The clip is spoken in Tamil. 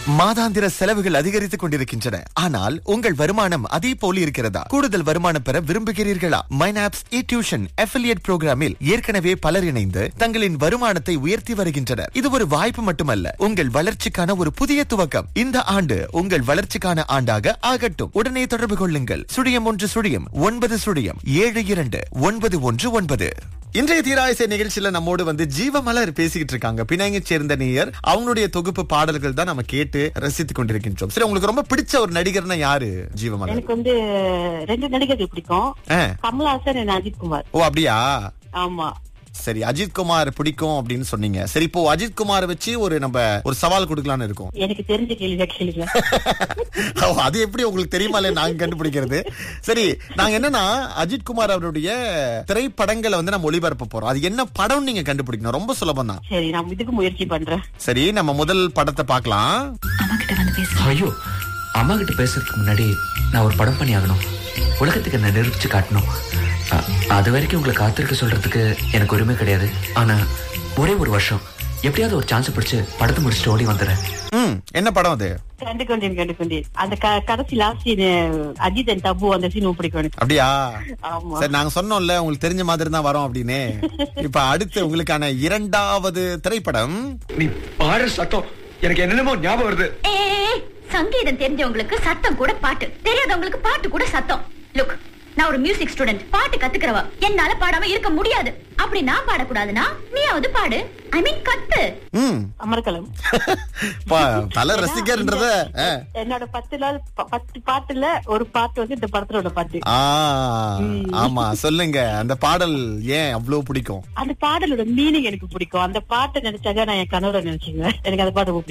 மாதாந்திர செலவுகள் அதிகரித்துக் கொண்டிருக்கின்றன ஆனால் உங்கள் வருமானம் அதே போல இருக்கிறதா கூடுதல் வருமானம் பெற விரும்புகிறீர்களா மைனாப்ஸ் இ டியூஷன் அஃபிலியேட் புரோகிராமில் ஏற்கனவே பலர் இணைந்து தங்களின் வருமானத்தை உயர்த்தி வருகின்றனர் இது ஒரு வாய்ப்பு மட்டுமல்ல உங்கள் வளர்ச்சிக்கான ஒரு புதிய துவக்கம் இந்த ஆண்டு உங்கள் வளர்ச்சிக்கான ஆண்டாக ஆகட்டும் உடனே தொடர்பு கொள்ளுங்கள் சுழியம் ஒன்று சுழியம் ஒன்பது சுழியம் ஏழு இரண்டு ஒன்பது ஒன்று ஒன்பது இன்றைய தீராயசை நிகழ்ச்சியில நம்மோடு வந்து ஜீவமலர் பேசிக்கிட்டு இருக்காங்க பிணைங்க சேர்ந்த நேயர் அவங்களுடைய தொகுப்பு பாடல்கள் தான் நம்ம கேட்டு ரசித்துக் கொண்டிருக்கின்றோம் சரி உங்களுக்கு ரொம்ப பிடிச்ச ஒரு நடிகர்னா யாரு ஜீவமலர் எனக்கு வந்து ரெண்டு நடிகர்கள் பிடிக்கும் ஆ. கமல்ஹாசன் and அஜித் குமார் ஓ அப்படியா ஆமா சரி அஜித் குமார் பிடிக்கும் அப்படின்னு சொன்னீங்க சரி இப்போ அஜித் குமார் வச்சு ஒரு நம்ம ஒரு சவால் கொடுக்கலாம்னு இருக்கோம் எனக்கு தெரிஞ்ச கேள்வி கேளுங்க ஓ, அது எப்படி உங்களுக்கு தெரியுமா இல்லையா நாங்க கண்டுபிடிக்கிறது சரி நாங்க என்னன்னா அஜித் குமார் அவருடைய திரைப்படங்களை வந்து நம்ம ஒளிபரப்ப போறோம் அது என்ன படம் நீங்க கண்டுபிடிக்கணும் ரொம்ப சுலபம் தான் சரி நான் இதுக்கு முயற்சி பண்றேன் சரி நம்ம முதல் படத்தை பார்க்கலாம் அம்மா கிட்ட வந்து பேச ஐயோ அம்மா கிட்ட பேசுறதுக்கு முன்னாடி நான் ஒரு படம் பண்ணி ஆகணும் உலகத்துக்கு என்ன நிரூபிச்சு காட்டணும் அ- அது வரைக்கும் உங்களை காத்திருக்க சொல்றதுக்கு எனக்கு உரிமை கிடையாது ஆனா ஒரே ஒரு வருஷம் எப்படியாவது ஒரு சான்ஸ் பிடிச்சு படத்தை முடிச்சுட்டு ஓடி வந்துடுறேன் ம் என்ன படம் அது கண்டு கொண்டேன் கண்டு கொண்டேன் அந்த க- கடைசி last scene Ajith and Tabu அந்த சீன் பிடிக்கும் எனக்கு அப்படியா ஆமா சரி நாங்க சொன்னோம்ல உங்களுக்கு தெரிஞ்ச மாதிரி தான் வரோம் அப்படின்னு இப்ப அடுத்து உங்களுக்கான இரண்டாவது திரைப்படம் நீ பாடுற சத்தம் எனக்கு என்னென்னமோ ஞாபகம் வருது ஏய், சங்கீதம் தெரிஞ்சவங்களுக்கு சத்தம் கூட பாட்டு தெரியாதவங்களுக்கு பாட்டு கூட சத்தம் லுக் நான் ஒரு மியூசிக் ஸ்டூடெண்ட் பாட்டு கத்துக்கிறவ என்னால பாடாம இருக்க முடியாது அப்படி நான் பாடக்கூடாதுன்னா நீயாவது பாடு ஐ மீன் கத்து ம் அமர்கலம் பா- தல ரசிகர்ன்றத ஆ. என்னோட பத்து நாள் ப- பத்து பாட்டுல ஒரு பாட்டு வந்து இந்த படத்தோட பாட்டு ஆ, ஆமா சொல்லுங்க அந்த பாடல் ஏன் அவ்வளவு பிடிக்கும் அந்த பாடலோட மீனிங் எனக்கு பிடிக்கும் அந்த பாட்டை நினைச்சாக நான் என் கனவுல நினைச்சுங்க எனக்கு அந்த பாட்டு ரொம்ப பிடிக்கும்